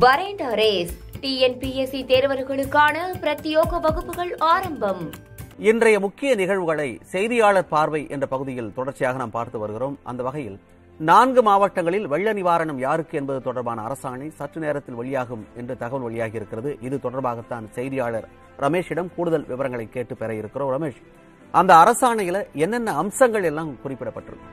வரேண்ட Race TNPSC தேர்வர்களுக்கான பிரத்யோக வகுப்புகள் ஆரம்பம் இன்றைய முக்கிய நிகழ்வுகளை செய்தியாளர் பார்வை என்ற பகுதியில் தொடர்ச்சியாக நாம் பார்த்து வருகிறோம் அந்த வகையில் நான்கு மாவட்டங்களில் வெள்ள நிவாரணம் யாருக்கு என்பது தொடர்பான அரசாணை சற்று நேரத்தில் வெளியாகும் என்று தகவல் வெளியாகி இருக்கிறது இது தொடர்பாகத்தான் செய்தியாளர் ரமேஷிடம் கூடுதல் விவரங்களை கேட்டு பெற இருக்கிறோம் ரமேஷ் அந்த அரசாணையில என்னென்ன அம்சங்கள் எல்லாம் குறிப்பிடப்பட்டிருக்கு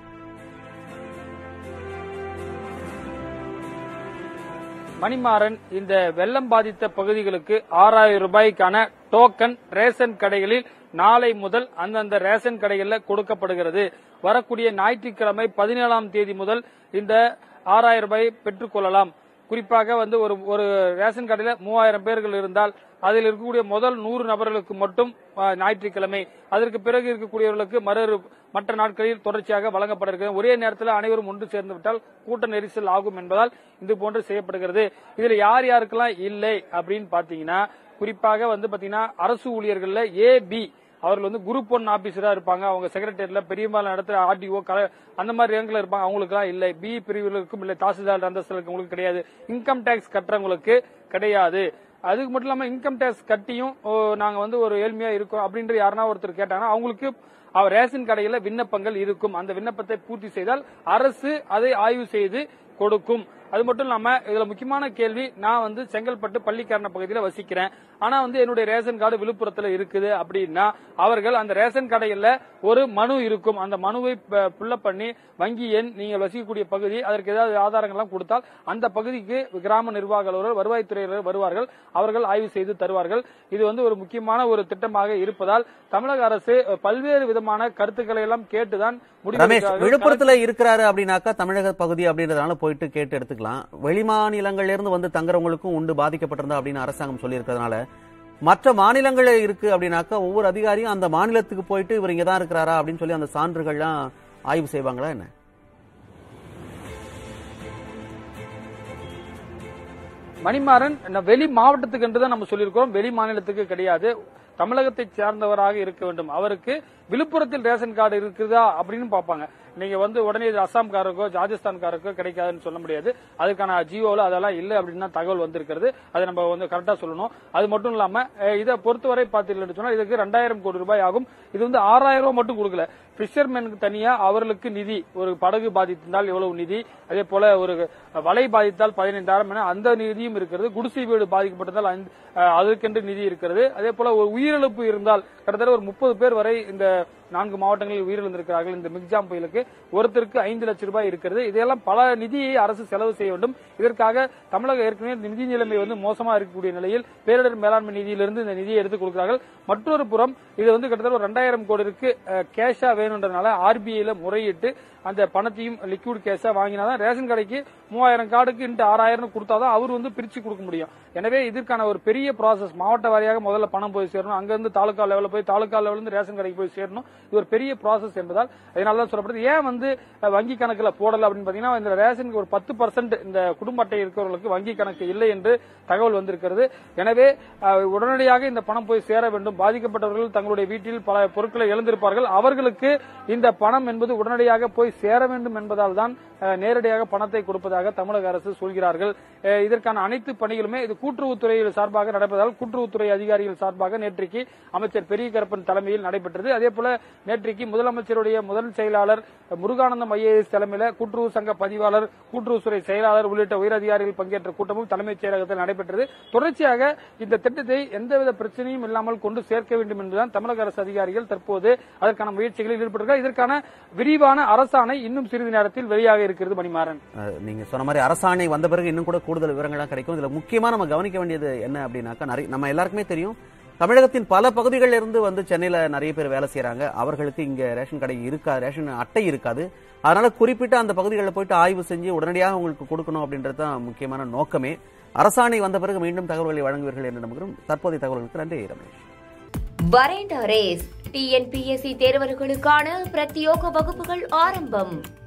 மணிமாறன் இந்த வெள்ளம் பாதித்த பகுதிகளுக்கு ஆறாயிரம் ரூபாய்க்கான டோக்கன் ரேஷன் கடைகளில் நாளை முதல் அந்தந்த ரேஷன் கடைகளில் கொடுக்கப்படுகிறது வரக்கூடிய ஞாயிற்றுக்கிழமை பதினேழாம் தேதி முதல் இந்த ஆறாயிரம் ரூபாயை பெற்றுக்கொள்ளலாம் குறிப்பாக வந்து ஒரு ஒரு ரேஷன் கடையில் மூவாயிரம் பேர்கள் இருந்தால் அதில் இருக்கக்கூடிய முதல் நூறு நபர்களுக்கு மட்டும் ஆ, ஞாயிற்றுக்கிழமை அதற்கு பிறகு இருக்கக்கூடியவர்களுக்கு மறு மற்ற நாட்களில் தொடர்ச்சியாக வழங்கப்பட இருக்கிறது ஒரே நேரத்தில் அனைவரும் ஒன்று சேர்ந்து விட்டால் கூட்ட நெரிசல் ஆகும் என்பதால் இது போன்று செய்யப்படுகிறது இதுல யார் யாருக்கெல்லாம் இல்லை அப்படின்னு பாத்தீங்கன்னா குறிப்பாக வந்து பாத்தீங்கன்னா அரசு ஊழியர்கள்ல ஏ பி அவர்கள் வந்து குரூப் ஒன் ஆபீசரா இருப்பாங்க அவங்க செக்ரட்டரியேட்ல பெரியம்பால இடத்துல ஆர்டிஓ அந்த மாதிரி ரேங்க்ல இருப்பாங்க அவங்களுக்குலாம் இல்லை பி பிரிவுகளுக்கும் இல்லை தாசில்தார் அந்தஸ்துல இருக்கவங்களுக்கு கிடையாது இன்கம் டேக்ஸ் கட்டுறவங்களுக்கு கிடையாது அதுக்கு மட்டும் இல்லாம இன்கம் டேக்ஸ் கட்டியும் ஓ, நாங்க வந்து ஒரு ஏழ்மையா இருக்கோம் அப்படின்ற யாருன்னா ஒருத்தர் கேட்டாங்கன்னா அவங்களுக்கு அவர் ரேஷன் கடையில விண்ணப்பங்கள் இருக்கும் அந்த விண்ணப்பத்தை பூர்த்தி செய்தால் அரசு அதை ஆய்வு செய்து கொடுக்கும் அது மட்டும் இல்லாம இதுல முக்கியமான கேள்வி நான் வந்து செங்கல்பட்டு பள்ளிக்காரண பகுதியில் வசிக்கிறேன் ஆனா வந்து என்னுடைய ரேஷன் கார்டு விழுப்புரத்துல இருக்குது அப்படின்னா அவர்கள் அந்த ரேஷன் கடையில ஒரு மனு இருக்கும் அந்த மனுவை புல்லப் பண்ணி வங்கி எண் நீங்கள் வசிக்கக்கூடிய பகுதி அதற்கு ஏதாவது ஆதாரங்கள்லாம் கொடுத்தால் அந்த பகுதிக்கு கிராம நிர்வாக அலுவலர் வருவாய்த்துறையினர் வருவார்கள் அவர்கள் ஆய்வு செய்து தருவார்கள் இது வந்து ஒரு முக்கியமான ஒரு திட்டமாக இருப்பதால் தமிழக அரசு பல்வேறு விதமான கருத்துக்களை எல்லாம் கேட்டுதான் ரமேஷ் முடிவெடுக்கிறார்கள். விழுப்புரத்துல இருக்கிறாரு அப்படின்னாக்கா தமிழக பகுதி அப்படின்றதுனால போயிட்டு கேட்டு எடுத்துக்கலாம் வெளிமாநிலங்கள்ல இருந்து வந்து தங்குறவங்களுக்கும் உண்டு பாதிக்கப்பட்டிருந்தா அப்படின்னு அரசாங்கம் சொல்லியிருக்கிறதுனால மற்ற மாநிலங்கள்ல இருக்கு அப்படின்னாக்கா ஒவ்வொரு அதிகாரியும் அந்த மாநிலத்துக்கு போயிட்டு இவர் இங்க தான் இருக்கிறாரா அப்படின்னு சொல்லி அந்த சான்றுகள்லாம் ஆய்வு செய்வாங்களா என்ன மணிமாறன் ந- வெளி மாவட்டத்துக்கு என்று தான் நம்ம சொல்லியிருக்கிறோம் வெளி மாநிலத்துக்கு கிடையாது தமிழகத்தை சார்ந்தவராக இருக்க வேண்டும் அவருக்கு விழுப்புரத்தில் ரேஷன் கார்டு இருக்குதா அப்படின்னு பார்ப்பாங்க நீங்க வந்து உடனே இது அசாம்காரருக்கோ ராஜஸ்தான்காரருக்கோ கிடைக்காதுன்னு சொல்ல முடியாது அதுக்கான ஜியோல அதெல்லாம் இல்லை அப்படின்னு தான் தகவல் வந்திருக்கிறது அதை நம்ம வந்து கரெக்டா சொல்லணும் அது மட்டும் இல்லாம அஹ், இதை பொறுத்தவரை பார்த்தீங்கன்னு சொன்னா இதுக்கு ரெண்டாயிரம் கோடி ரூபாய் ஆகும் இது வந்து ஆறாயிரம் ரூபாய் மட்டும் கொடுக்கல பிஷர்மேனுக்கு தனியா அவர்களுக்கு நிதி ஒரு படகு பாதித்திருந்தால் எவ்வளவு நிதி அதே போல ஒரு வலை பாதித்தால் பதினைந்தாயிரம் என அந்த நிதியும் இருக்கிறது குடிசை வீடு பாதிக்கப்பட்டதால் அந்த- அஹ், அதற்கென்று நிதி இருக்கிறது அதே போல ஒரு உயிரிழப்பு இருந்தால் கிட்டத்தட்ட ஒரு முப்பது பேர் வரை இந்த நான்கு மாவட்டங்களில் உயிரிழந்திருக்கிறார்கள் இந்த மிக்ஜாம் புயலுக்கு ஒருத்தருக்கு ஐந்து லட்சம் ரூபாய் இருக்கிறது இதெல்லாம் பல நிதியை அரசு செலவு செய்ய வேண்டும் இதற்காக தமிழக ஏற்கனவே இந்த நிதி நிலைமை வந்து மோசமா இருக்கக்கூடிய நிலையில் பேரிடர் மேலாண்மை நிதியிலிருந்து இந்த நிதியை எடுத்துக் கொடுக்கிறார்கள் மற்றொரு புறம் இது வந்து கிட்டத்தட்ட ஒரு ரெண்டாயிரம் கோடிக்கு கேஷா வேணுன்றனால ஆர்பிஐல முறையிட்டு அந்த பணத்தையும் லிக்விட் கேஷா வாங்கினாதான் ரேஷன் கடைக்கு மூவாயிரம் கார்டுக்கு இன்ட்டு ஆறாயிரம் கொடுத்தாதான் அவர் வந்து பிரிச்சு கொடுக்க முடியும் எனவே இதற்கான ஒரு பெரிய ப்ராசஸ் மாவட்ட வாரியாக முதல்ல பணம் போய் சேரணும் அங்கிருந்து தாலுகா லெவலில் போய் தாலுகா லெவலில் இருந்து ரேஷன் கடைக்கு போய் சேரணும் இது ஒரு பெரிய ப்ராசஸ் என்பதால் அதனால தான் சொல்லப்படுது ஏன் வந்து அஹ், வங்கி கணக்குல போடல அப்படின்னு பாத்தீங்கன்னா இந்த ரேஷனுக்கு ஒரு பத்து பர்சன்ட் இந்த குடும்ப அட்டை இருக்கிறவர்களுக்கு வங்கி கணக்கு இல்லை என்று தகவல் வந்திருக்கிறது எனவே அஹ், உடனடியாக இந்த பணம் போய் சேர வேண்டும் பாதிக்கப்பட்டவர்கள் தங்களுடைய வீட்டில் பல பொருட்களை இழந்திருப்பார்கள் அவர்களுக்கு இந்த பணம் என்பது உடனடியாக போய் சேர வேண்டும் என்பதால் தான் அஹ், நேரடியாக பணத்தை கொடுப்பதாக தமிழக அரசு சொல்கிறார்கள் அஹ், இதற்கான அனைத்து பணிகளுமே இது கூட்டுறவுத்துறையில் சார்பாக நடப்பதால் கூட்டுறவுத்துறை அதிகாரிகள் சார்பாக நேற்றைக்கு அமைச்சர் பெரிய கருப்பன் தலைமையில் நடைபெற்றது அதே போல நேற்றைக்கு முதலமைச்சருடைய முதல் செயலாளர் முருகானந்தம் ஐஏஎஸ் தலைமையில கூட்டுறவு சங்க பதிவாளர் கூட்டுறவுத்துறை செயலாளர் உள்ளிட்ட உயரதிகாரிகள் பங்கேற்ற கூட்டமும் தலைமைச் செயலகத்தில் நடைபெற்றது தொடர்ச்சியாக இந்த திட்டத்தை எந்தவித பிரச்சனையும் இல்லாமல் கொண்டு சேர்க்க வேண்டும் என்றுதான் தமிழக அரசு அதிகாரிகள் தற்போது அதற்கான முயற்சிகளில் ஈடுபட்டிருக்கிறார் இதற்கான விரிவான அரசாணை இன்னும் சிறிது நேரத்தில் வெளியாக இருக்கிறது மணிமாறன் அஹ், நீங்க சொன்ன மாதிரி அரசாணை வந்த பிறகு இன்னும் கூட கூடுதல் விவரங்கள்லாம் கிடைக்கும் இதுல முக்கியமா நம்ம கவனிக்க வேண்டியது என்ன அப்படின்னாக்கா நிறைய நம்ம எல்லாருக்குமே தெரியும் தமிழகத்தின் பல பகுதிகளில் இருந்து வந்து சென்னையில நிறைய பேர் வேலை செய்யறாங்க அவர்களுக்கு இங்க ரேஷன் கடை இருக்காது ரேஷன் அட்டை இருக்காது அதனால குறிப்பிட்ட அந்த பகுதிகளில் போயிட்டு ஆய்வு செஞ்சு உடனடியாக உங்களுக்கு கொடுக்கணும் அப்படின்றது தான் முக்கியமான நோக்கமே அரசாணை வந்த பிறகு மீண்டும் தகவல்களை வழங்குவீர்கள் என்று நம்புகிறோம் தற்போதைய தகவல்களுக்கு நன்றி ரமேஷ் வரேண்ட ரேஸ் டிஎன்பிஎஸ்சி தேர்வர்களுக்கான பிரத்யோக வகுப்புகள் ஆரம்பம்